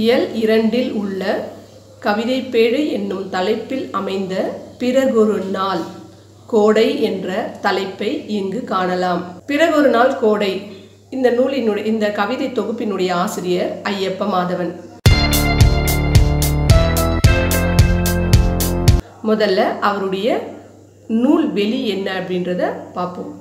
இயல் இரண்டில் உள்ள கவிதைப்பேழை என்னும் தலைப்பில் அமைந்த பிறகொரு நாள் கோடை என்ற தலைப்பை இங்கு காணலாம் பிறகொரு நாள் கோடை இந்த நூலினுடைய இந்த கவிதை தொகுப்பினுடைய ஆசிரியர் ஐயப்ப மாதவன் முதல்ல அவருடைய நூல் வெளி என்ன அப்படின்றத பார்ப்போம்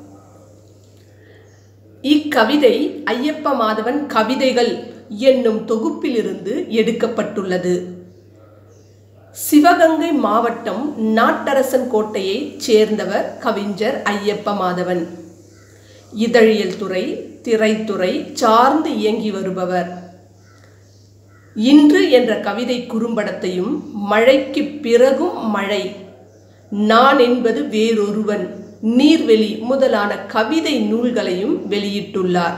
இக்கவிதை ஐயப்ப மாதவன் கவிதைகள் என்னும் தொகுப்பிலிருந்து எடுக்கப்பட்டுள்ளது சிவகங்கை மாவட்டம் நாட்டரசன் கோட்டையைச் சேர்ந்தவர் கவிஞர் ஐயப்ப மாதவன் இதழியல் துறை திரைத்துறை சார்ந்து இயங்கி வருபவர் இன்று என்ற கவிதை குறும்படத்தையும் மழைக்கு பிறகும் மழை நான் என்பது வேறொருவன் நீர்வெளி முதலான கவிதை நூல்களையும் வெளியிட்டுள்ளார்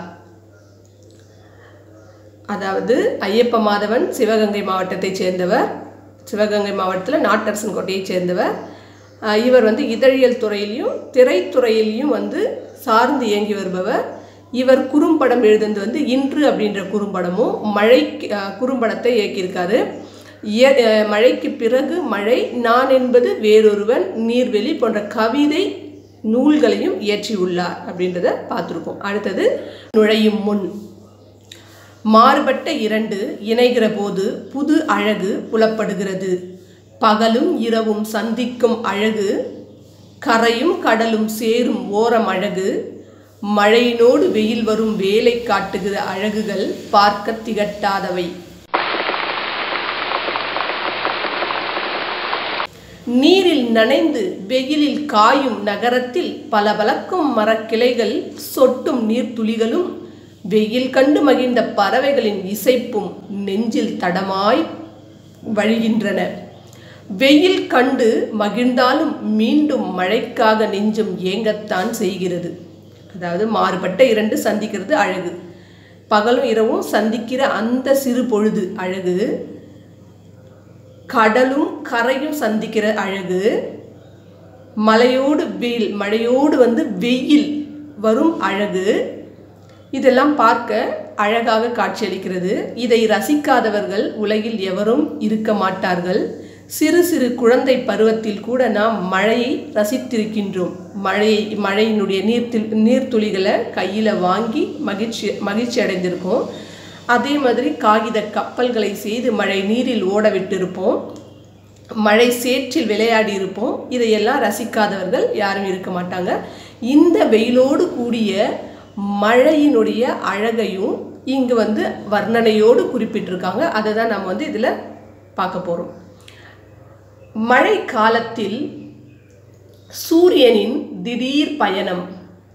அதாவது ஐயப்ப மாதவன் சிவகங்கை மாவட்டத்தைச் சேர்ந்தவர் சிவகங்கை மாவட்டத்தில் நாட்டரசன் கோட்டையைச் சேர்ந்தவர் இவர் வந்து இதழியல் துறையிலையும் திரைத்துறையிலையும் வந்து சார்ந்து இயங்கி வருபவர் இவர் குறும்படம் எழுதுனது வந்து இன்று அப்படின்ற குறும்படமும் மழை குறும்படத்தை இயக்கியிருக்காரு மழைக்கு பிறகு மழை நான் என்பது வேறொருவன் நீர்வெளி போன்ற கவிதை நூல்களையும் இயற்றியுள்ளார் அப்படின்றத பார்த்துருக்கோம் அடுத்தது நுழையும் முன் மாறுபட்ட இரண்டு இணைகிற போது புது அழகு புலப்படுகிறது பகலும் இரவும் சந்திக்கும் அழகு கரையும் கடலும் சேரும் ஓரம் அழகு மழையினோடு வெயில் வரும் வேலை காட்டுகிற அழகுகள் பார்க்க திகட்டாதவை நீரில் நனைந்து வெயிலில் காயும் நகரத்தில் பளபளக்கும் மரக்கிளைகள் சொட்டும் நீர்த்துளிகளும் வெயில் கண்டு மகிழ்ந்த பறவைகளின் இசைப்பும் நெஞ்சில் தடமாய் வழிகின்றன வெயில் கண்டு மகிழ்ந்தாலும் மீண்டும் மழைக்காக நெஞ்சும் ஏங்கத்தான் செய்கிறது அதாவது மாறுபட்ட இரண்டு சந்திக்கிறது அழகு பகலும் இரவும் சந்திக்கிற அந்த சிறு பொழுது அழகு கடலும் கரையும் சந்திக்கிற அழகு மலையோடு வெயில் மழையோடு வந்து வெயில் வரும் அழகு இதெல்லாம் பார்க்க அழகாக காட்சியளிக்கிறது இதை ரசிக்காதவர்கள் உலகில் எவரும் இருக்க மாட்டார்கள் சிறு சிறு குழந்தை பருவத்தில் கூட நாம் மழையை ரசித்திருக்கின்றோம் மழை மழையினுடைய நீர்த்தில் நீர்த்துளிகளை கையில் வாங்கி மகிழ்ச்சி மகிழ்ச்சி அடைந்திருக்கோம் அதே மாதிரி காகித கப்பல்களை செய்து மழை நீரில் ஓட விட்டிருப்போம் மழை சேற்றில் விளையாடி இருப்போம் இதையெல்லாம் ரசிக்காதவர்கள் யாரும் இருக்க மாட்டாங்க இந்த வெயிலோடு கூடிய மழையினுடைய அழகையும் இங்கு வந்து வர்ணனையோடு குறிப்பிட்டிருக்காங்க அதை தான் நம்ம வந்து இதில் பார்க்க போகிறோம் மழை காலத்தில் சூரியனின் திடீர் பயணம்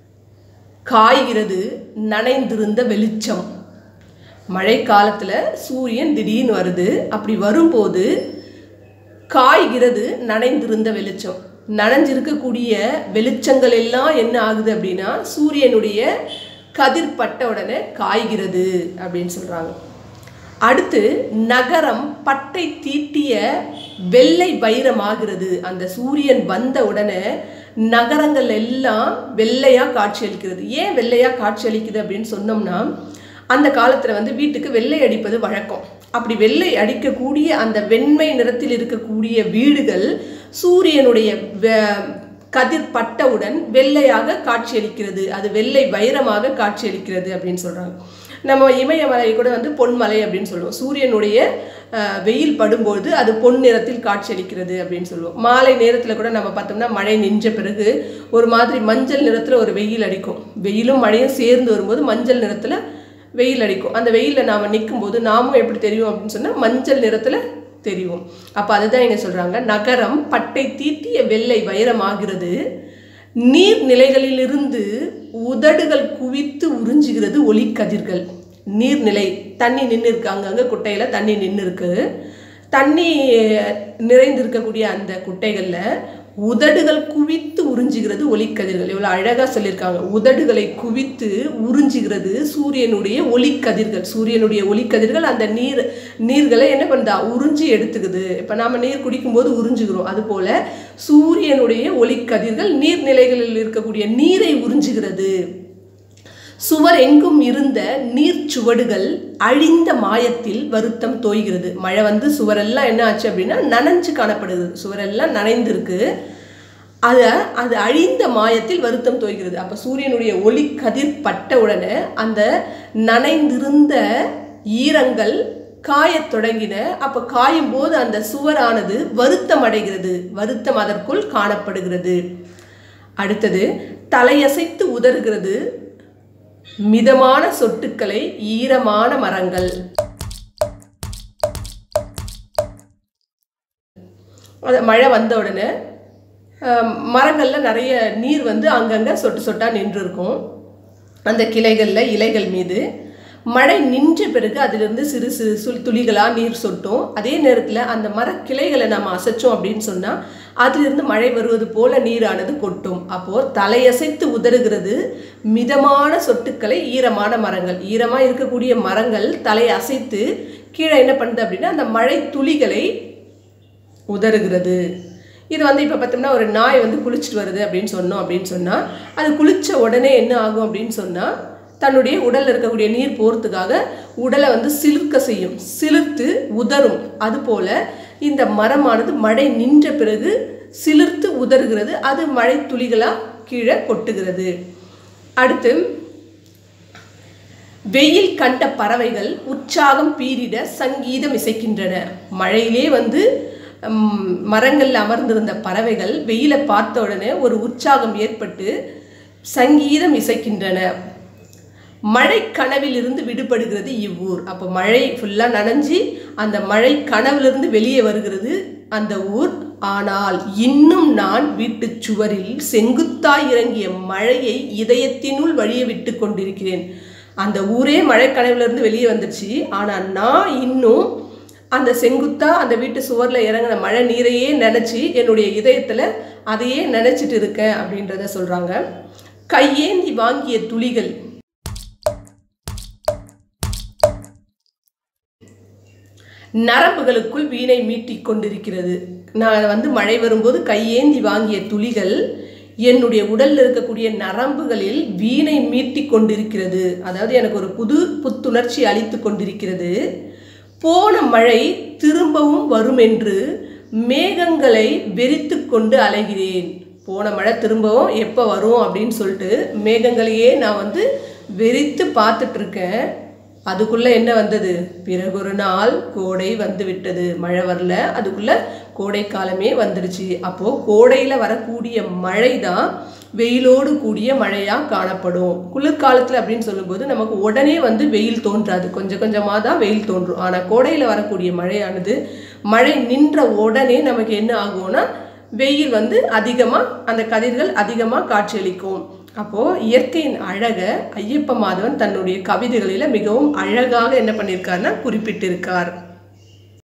காய்கிறது நனைந்திருந்த வெளிச்சம் மழை காலத்தில் சூரியன் திடீர்னு வருது அப்படி வரும்போது காய்கிறது நனைந்திருந்த வெளிச்சம் நனைஞ்சிருக்கக்கூடிய வெளிச்சங்கள் எல்லாம் என்ன ஆகுது அப்படின்னா சூரியனுடைய கதிர் பட்ட உடனே காய்கிறது அப்படின்னு சொல்கிறாங்க அடுத்து நகரம் பட்டை தீட்டிய வெள்ளை வைரமாகிறது அந்த சூரியன் வந்த உடனே நகரங்கள் எல்லாம் வெள்ளையாக காட்சியளிக்கிறது ஏன் வெள்ளையாக காட்சியளிக்குது அப்படின்னு சொன்னோம்னா அந்த காலத்தில் வந்து வீட்டுக்கு வெள்ளை அடிப்பது வழக்கம் அப்படி வெள்ளை அடிக்கக்கூடிய அந்த வெண்மை நிறத்தில் இருக்கக்கூடிய வீடுகள் சூரியனுடைய கதிர் பட்டவுடன் வெள்ளையாக காட்சியளிக்கிறது அது வெள்ளை வைரமாக காட்சியளிக்கிறது அப்படின்னு சொல்கிறாங்க நம்ம இமயமலை கூட வந்து பொன்மலை அப்படின்னு சொல்லுவோம் சூரியனுடைய வெயில் படும்போது அது பொன் நிறத்தில் காட்சியளிக்கிறது அப்படின்னு சொல்லுவோம் மாலை நேரத்தில் கூட நம்ம பார்த்தோம்னா மழை நின்ற பிறகு ஒரு மாதிரி மஞ்சள் நிறத்தில் ஒரு வெயில் அடிக்கும் வெயிலும் மழையும் சேர்ந்து வரும்போது மஞ்சள் நிறத்தில் வெயில் அடிக்கும் அந்த வெயிலில் நாம் நிற்கும்போது நாமும் எப்படி தெரியும் அப்படின்னு சொன்னால் மஞ்சள் நிறத்தில் தெரியும் அப்போ அதுதான் இங்கே சொல்கிறாங்க நகரம் பட்டை தீட்டிய வெள்ளை வைரமாகிறது நீர்நிலைகளிலிருந்து உதடுகள் குவித்து உறிஞ்சுகிறது ஒளிக்கதிர்கள் நீர்நிலை தண்ணி நின்று இருக்கு அங்கங்கே குட்டையில் தண்ணி நின்று இருக்கு தண்ணி நிறைந்திருக்கக்கூடிய அந்த குட்டைகளில் உதடுகள் குவித்து உறிஞ்சுகிறது ஒளிக்கதிர்கள் இவ்வளோ அழகாக சொல்லியிருக்காங்க உதடுகளை குவித்து உறிஞ்சுகிறது சூரியனுடைய ஒளிக்கதிர்கள் சூரியனுடைய ஒளிக்கதிர்கள் அந்த நீர் நீர்களை என்ன பண்ணுதா உறிஞ்சி எடுத்துக்குது இப்போ நாம் நீர் குடிக்கும்போது உறிஞ்சுகிறோம் அதுபோல் சூரியனுடைய ஒளிக்கதிர்கள் நீர்நிலைகளில் இருக்கக்கூடிய நீரை உறிஞ்சுகிறது சுவர் எங்கும் இருந்த நீர்ச்சுவடுகள் அழிந்த மாயத்தில் வருத்தம் தோய்கிறது மழை வந்து சுவரெல்லாம் என்ன ஆச்சு அப்படின்னா நனைஞ்சு காணப்படுது சுவரெல்லாம் நனைந்திருக்கு அதை அது அழிந்த மாயத்தில் வருத்தம் தோய்கிறது அப்போ சூரியனுடைய ஒளி கதிர் பட்ட உடனே அந்த நனைந்திருந்த ஈரங்கள் காயத் தொடங்கின அப்போ காயும் போது அந்த சுவரானது வருத்தம் அடைகிறது வருத்தம் அதற்குள் காணப்படுகிறது அடுத்தது தலையசைத்து உதறுகிறது மிதமான சொட்டுக்களை ஈரமான மரங்கள் அது மழை வந்த உடனே அஹ், மரங்கள்ல நிறைய நீர் வந்து அங்கங்கே சொட்டு சொட்டாக நின்று இருக்கும் அந்த கிளைகளில் இலைகள் மீது மழை நின்ற பிறகு அதிலிருந்து சிறு சிறு சுல் துளிகளாக நீர் சொட்டும் அதே நேரத்தில் அந்த மரக்கிளைகளை நம்ம அசைச்சோம் அப்படின்னு சொன்னால் அதிலிருந்து மழை வருவது போல நீரானது கொட்டும் அப்போது தலையசைத்து உதறுகிறது மிதமான சொட்டுக்களை ஈரமான மரங்கள் ஈரமாக இருக்கக்கூடிய மரங்கள் தலையை அசைத்து கீழே என்ன பண்ணுது அப்படின்னா அந்த மழை துளிகளை உதறுகிறது இது வந்து இப்போ பார்த்தோம்னா ஒரு நாய் வந்து குளிச்சுட்டு வருது அப்படின்னு சொன்னோம் அப்படின்னு சொன்னால் அது குளித்த உடனே என்ன ஆகும் அப்படின்னு சொன்னால் தன்னுடைய உடலில் இருக்கக்கூடிய நீர் போகிறதுக்காக உடலை வந்து சிலிர்க்க செய்யும் சிலிர்த்து உதறும் அதுபோல் இந்த மரமானது மழை நின்ற பிறகு சிலிர்த்து உதறுகிறது அது மழை துளிகளாக கீழே கொட்டுகிறது அடுத்து வெயில் கண்ட பறவைகள் உற்சாகம் பீரிட சங்கீதம் இசைக்கின்றன மழையிலே வந்து ம், மரங்கள்ல அமர்ந்திருந்த பறவைகள் வெயிலை பார்த்த உடனே ஒரு உற்சாகம் ஏற்பட்டு சங்கீதம் இசைக்கின்றன மழை கனவிலிருந்து விடுபடுகிறது இவ்வூர் அப்போ மழை ஃபுல்லாக நனைஞ்சி அந்த மழை கனவிலிருந்து வெளியே வருகிறது அந்த ஊர் ஆனால் இன்னும் நான் வீட்டுச் சுவரில் செங்குத்தாய் இறங்கிய மழையை இதயத்தினுள் வழிய விட்டு கொண்டிருக்கிறேன் அந்த ஊரே மழை கனவிலிருந்து வெளியே வந்துடுச்சு ஆனால் நான் இன்னும் அந்த செங்குத்தா அந்த வீட்டு சுவரில் இறங்கின மழை நீரையே நினச்சி என்னுடைய இதயத்தில் அதையே நினச்சிட்டு இருக்கேன் அப்படின்றத சொல்கிறாங்க கையேந்தி வாங்கிய துளிகள் நரம்புகளுக்குள் வீணை மீட்டிக் கொண்டிருக்கிறது நான் வந்து மழை வரும்போது கையேந்தி வாங்கிய துளிகள் என்னுடைய உடல்ல இருக்கக்கூடிய நரம்புகளில் வீணை மீட்டிக் கொண்டிருக்கிறது அதாவது எனக்கு ஒரு புது புத்துணர்ச்சி அளித்து கொண்டிருக்கிறது போன மழை திரும்பவும் வரும் என்று மேகங்களை வெறித்து கொண்டு அலைகிறேன் போன மழை திரும்பவும் எப்போ வரும் அப்படின்னு சொல்லிட்டு மேகங்களையே நான் வந்து வெறித்து பார்த்துட்டு இருக்கேன் அதுக்குள்ள என்ன வந்தது பிறகு ஒரு நாள் கோடை வந்து விட்டது மழை வரல அதுக்குள்ள கோடை காலமே வந்துடுச்சு அப்போ கோடையில வரக்கூடிய மழை தான் வெயிலோடு கூடிய மழையா காணப்படும் குளிர்காலத்துல அப்படின்னு சொல்லும்போது நமக்கு உடனே வந்து வெயில் தோன்றாது கொஞ்சம் கொஞ்சமா தான் வெயில் தோன்றும் ஆனா கோடையில வரக்கூடிய மழையானது மழை நின்ற உடனே நமக்கு என்ன ஆகும்னா வெயில் வந்து அதிகமா அந்த கதிர்கள் அதிகமா காட்சியளிக்கும் அப்போ இயற்கையின் அழக ஐயப்ப மாதவன் தன்னுடைய கவிதைகளில மிகவும் அழகாக என்ன பண்ணியிருக்காருன்னா குறிப்பிட்டிருக்கார்